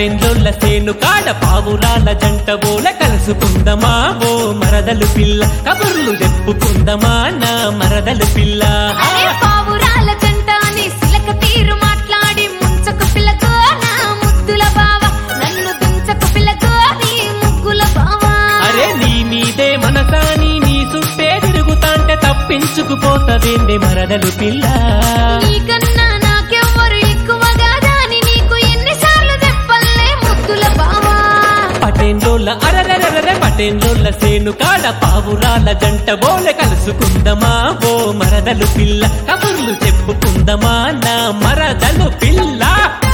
పటెంజోళ్ళ సేను కాడ పావురాల జంట బోల కలుసుకుందమా ఓ మరదలు పిల్ల కబుర్లు చెప్పుకుందమా నా మరదలు పిల్ల అరే పావురాల జంట అని సిలక తీరు మాట్లాడి ముంచక పిల్లకో నా ముద్దుల బావ నన్ను దించక పిల్లకో నీ ముగ్గుల బావ అరే నీ మీదే మనసాని నీ సుట్టే తిరుగుతాంటే తప్పించుకుపోతదేంది మరదలు పిల్ల నీకన్నా నాకెవ్వరు ఎక్కువగా దాని నీకు ఎన్నిసార్లు చెప్పల్లే ముద్దుల బావా పటేంజోళ్ళ అరరరరే పటేంజోళ్ళ సేను కాడ పావురాల జంట బోలె కలుసుకుందమా ఓ మరదలు పిల్ల కబుర్లు చెప్పుకుందమా నా మరదలు పిల్ల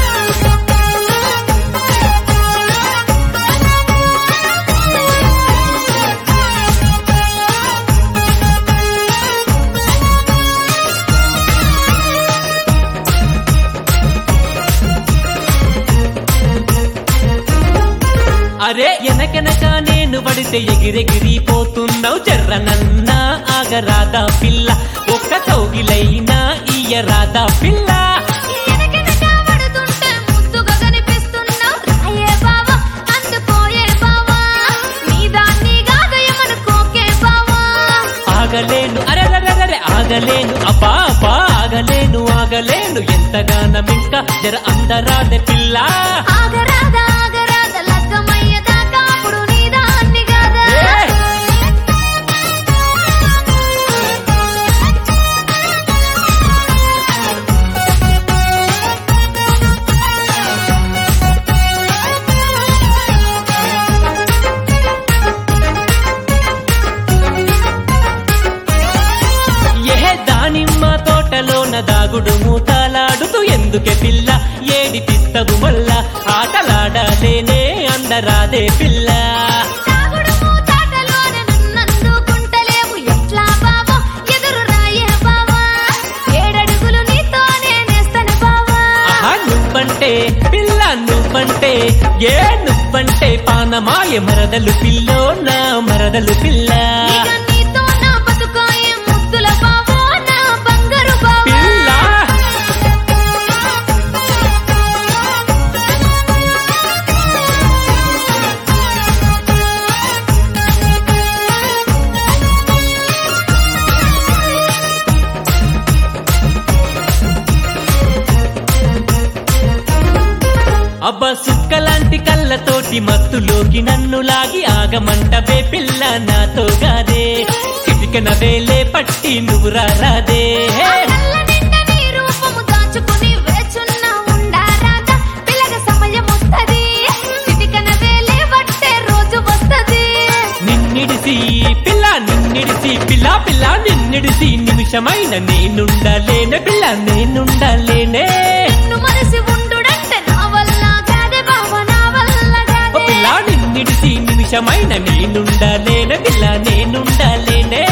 అరే ఎనకెనక నేను పడితే ఎగిరెగిరిపోతున్నావు చెర్రనన్నా ఆగరాదా పిల్ల ఒక్క కౌగిలైనా ఇయ్యరాదా పిల్ల ఎనకెనక పడుతుంటే ముద్దుగా కనిపిస్తున్నావు రాయే బావా అందుకోయే బావా నీ దాన్ని గాదయమనుకోకే బావా ఆగలేను అరెరరెరరె ఆగలేను అబ్బా అబ్బా ఆగలేను ఆగలేను ఎంతగానమింకా జర అందరాదే పిల్ల ఆగరాదా ఆగరాదా లగ్గమయ్యేదాకా అప్పుడు నీ దాన్ని కాదా ఏ! ఏ దానిమ్మ తోటలోన దాగుడు మూతలాడుతూ ఎందుకే పిల్ల ఏడిపిస్తవు మళ్ళా ఆటలాడలేనే అందరాదే పిల్ల తాగుడు మూతాటలోన నన్నందుకుంటలేవు ఎట్లా బావా ఎదురు రాయే బావా ఏడడుగులు నీతోనే నేస్తాను బావా ఆహా నువ్వంటే పిల్ల నువ్వంటే ఏ నువ్వంటే పానమాయ మరదలు పిల్లో నా మరదలు పిల్ల ఇక నీతో నా బతుకాయే ముద్దుల బావా నా బంగారు బావా పిల్ల అబ్బా సుక్కలాంటి కళ్ళతోటి మత్తులోకి నన్ను లాగి ఆగమంటవే పిల్ల నాతో గాదే చిటికన వేలే పట్టి నువ్వు రాదే ఆ కళ్ళ నిండా నీ రూపము దాచుకుని వేచున్న ఉండారాదా పిల్లగ సమయం వస్తది చిటికన వేలే పట్టే రోజు వస్తది నిన్నిడిసి పిల్ల నిన్నిడిసి పిల్ల పిల్ల నిన్నిడిసి నిమిషమైన నేనుండలేనే పిల్ల నేనుండలేనే నిన్ను మనసి ఉండుడంటే నా వల్ల కాదే బావ నా వల్ల ఓ కాదే పిల్ల నిన్నిడిసి నిమిషమైన నేనుండలేనే పిల్ల నేనుండలేనే